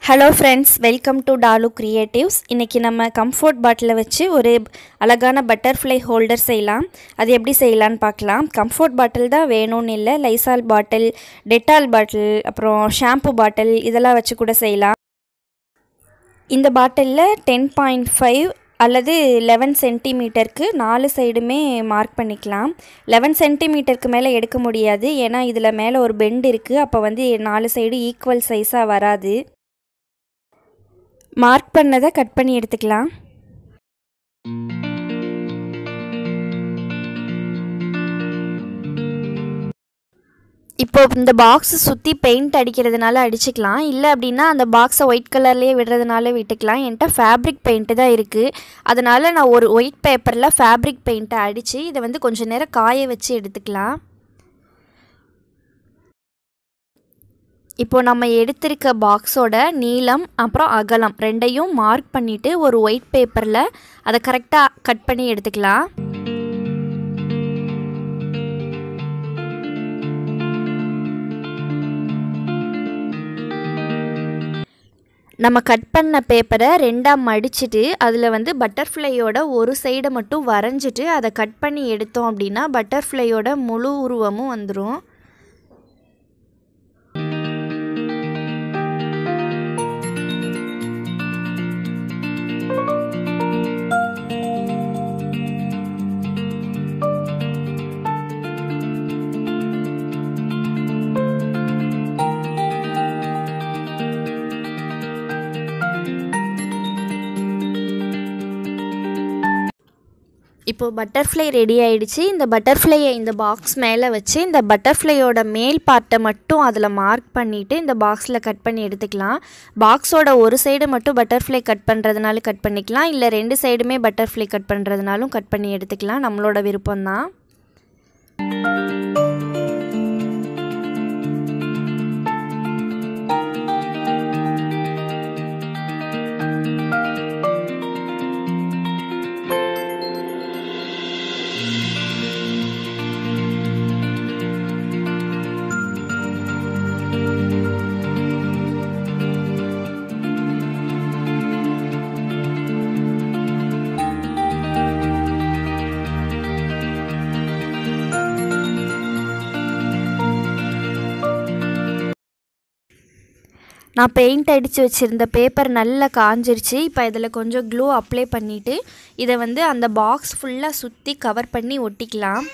hello friends welcome to டாலு creatives இன்றைக்கி நம்ம கம்ஃபோர்ட் பாட்டிலை வச்சு ஒரு அழகான பட்டர்ஃப்ளை ஹோல்டர் செய்யலாம் அது எப்படி செய்யலான்னு பார்க்கலாம் கம்ஃபோர்ட் பாட்டில் தான் வேணும்னு இல்லை லைசால் பாட்டில் டெட்டால் பாட்டில் அப்புறம் ஷாம்பு பாட்டில் இதெல்லாம் வச்சு கூட செய்யலாம் இந்த பாட்டிலில் டென் பாயிண்ட் ஃபைவ் அல்லது லெவன் சென்டிமீட்டருக்கு நாலு சைடுமே மார்க் பண்ணிக்கலாம் லெவன் சென்டிமீட்டருக்கு மேலே எடுக்க முடியாது ஏன்னா இதில் மேலே ஒரு பெண்ட் இருக்குது அப்போ வந்து நாலு சைடு ஈக்குவல் சைஸாக வராது மார்க் பண்ணதை கட் பண்ணி எடுத்துக்கலாம் இப்போ இந்த பாக்ஸ் சுற்றி பெயிண்ட் அடிக்கிறதுனால அடிச்சுக்கலாம் இல்லை அப்படின்னா அந்த பாக்ஸை ஒயிட் கலர்லேயே விடுறதுனால விட்டுக்கலாம் என்கிட்ட ஃபேப்ரிக் பெயிண்ட்டு தான் இருக்குது அதனால் நான் ஒரு ஒயிட் பேப்பரில் ஃபேப்ரிக் பெயிண்ட்டை அடித்து இதை வந்து கொஞ்சம் நேரம் காய வச்சு எடுத்துக்கலாம் இப்போ நம்ம எடுத்திருக்க பாக்ஸோட நீளம் அப்புறம் அகலம் ரெண்டையும் மார்க் பண்ணிவிட்டு ஒரு ஒயிட் பேப்பரில் அதை கரெக்டாக கட் பண்ணி எடுத்துக்கலாம் நம்ம கட் பண்ண பேப்பரை ரெண்டாக மடிச்சுட்டு அதில் வந்து பட்டர்ஃப்ளையோட ஒரு சைடை மட்டும் வரைஞ்சிட்டு அதை கட் பண்ணி எடுத்தோம் அப்படின்னா பட்டர்ஃப்ளையோட முழு உருவமும் வந்துடும் இப்போது பட்டர்ஃப்ளை ரெடி ஆயிடுச்சு இந்த பட்டர்ஃப்ளையை இந்த பாக்ஸ் மேலே வச்சு இந்த பட்டர்ஃப்ளையோட மேல் பார்ட்டை மட்டும் அதில் மார்க் பண்ணிவிட்டு இந்த பாக்ஸில் கட் பண்ணி எடுத்துக்கலாம் பாக்ஸோட ஒரு சைடு மட்டும் பட்டர்ஃப்ளை கட் பண்ணுறதுனாலும் கட் பண்ணிக்கலாம் இல்லை ரெண்டு சைடுமே பட்டர்ஃப்ளை கட் பண்ணுறதுனாலும் கட் பண்ணி எடுத்துக்கலாம் நம்மளோட விருப்பம்தான் நான் பெயிண்ட் அடித்து வச்சுருந்த பேப்பர் நல்லா காஞ்சிருச்சு இப்போ இதில் கொஞ்சம் க்ளூ அப்ளை பண்ணிவிட்டு இதை வந்து அந்த பாக்ஸ் ஃபுல்லாக சுற்றி கவர் பண்ணி ஒட்டிக்கலாம்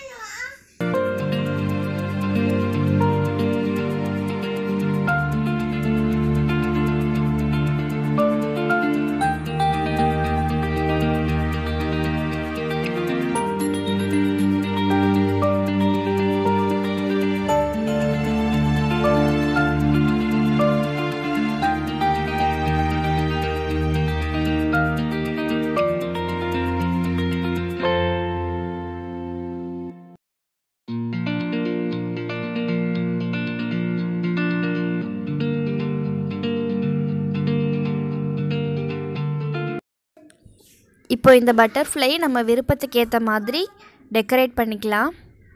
இப்போ இந்த பட்டர்ஃப்ளை நம்ம விருப்பத்துக்கு ஏற்ற மாதிரி டெக்கரேட் பண்ணிக்கலாம்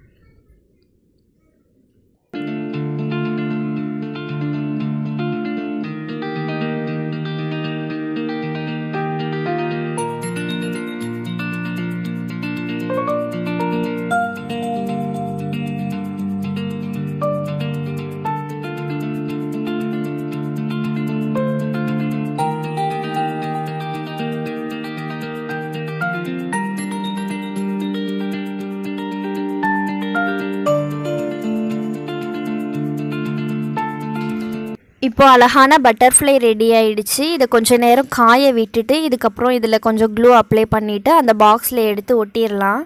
இப்போ அழகான பட்டர்ஃப்ளை ரெடி ஆயிடுச்சு இதை கொஞ்சம் நேரம் காய விட்டுட்டு இதுக்கப்புறம் இதில் கொஞ்சம் க்ளூ அப்ளை பண்ணிவிட்டு அந்த பாக்ஸில் எடுத்து ஒட்டிடலாம்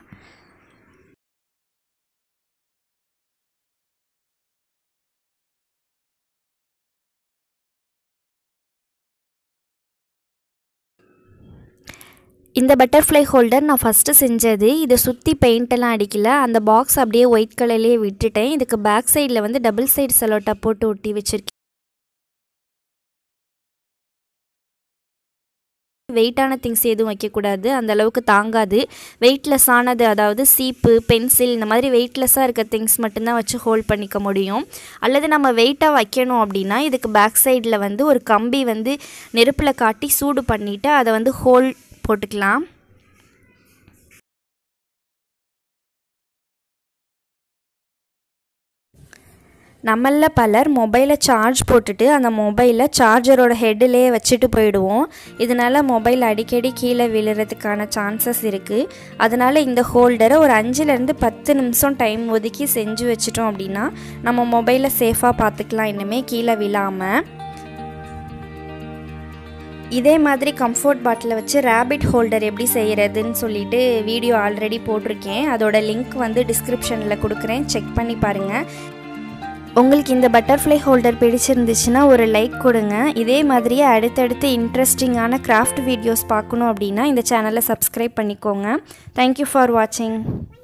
இந்த பட்டர்ஃப்ளை ஹோல்டர் நான் ஃபஸ்ட்டு செஞ்சது இதை சுற்றி பெயிண்டெல்லாம் அடிக்கல அந்த பாக்ஸ் அப்படியே ஒயிட் கலர்லேயே விட்டுட்டேன் இதுக்கு பேக் சைடில் வந்து டபுள் சைடு செலோட்டா போட்டு ஒட்டி வச்சுருக்கேன் வெயிட்டான திங்ஸ் எதுவும் வைக்கக்கூடாது அந்த அளவுக்கு தாங்காது வெயிட்லெஸ் ஆனது அதாவது சீப்பு பென்சில் இந்த மாதிரி வெயிட்லெஸ்ஸாக இருக்க திங்ஸ் மட்டும்தான் வச்சு ஹோல்ட் பண்ணிக்க முடியும் அல்லது நம்ம வெயிட்டாக வைக்கணும் அப்படின்னா இதுக்கு பேக் சைடில் வந்து ஒரு கம்பி வந்து நெருப்பில் காட்டி சூடு பண்ணிவிட்டு அதை வந்து ஹோல் போட்டுக்கலாம் நம்மள பலர் மொபைலை சார்ஜ் போட்டுட்டு அந்த மொபைலை சார்ஜரோட ஹெட்டிலே வச்சுட்டு போயிடுவோம் இதனால் மொபைல் அடிக்கடி கீழே விழுறதுக்கான சான்சஸ் இருக்குது அதனால் இந்த ஹோல்டரை ஒரு அஞ்சுலேருந்து பத்து நிமிஷம் டைம் ஒதுக்கி செஞ்சு வச்சிட்டோம் அப்படின்னா நம்ம மொபைலை சேஃபாக பார்த்துக்கலாம் இன்னுமே கீழே விழாமல் இதே மாதிரி கம்ஃபர்ட் பாட்டிலை வச்சு ரேபிட் ஹோல்டர் எப்படி செய்கிறதுன்னு சொல்லிட்டு வீடியோ ஆல்ரெடி போட்டிருக்கேன் அதோட லிங்க் வந்து டிஸ்கிரிப்ஷனில் கொடுக்குறேன் செக் பண்ணி பாருங்கள் உங்களுக்கு இந்த பட்டர்ஃப்ளை ஹோல்டர் பிடிச்சிருந்துச்சுன்னா ஒரு லைக் கொடுங்க இதே மாதிரியே அடுத்தடுத்து இன்ட்ரெஸ்டிங்கான கிராஃப்ட் வீடியோஸ் பார்க்கணும் அப்படின்னா இந்த சேனலை சப்ஸ்கிரைப் பண்ணிக்கோங்க தேங்க்யூ ஃபார் வாட்சிங்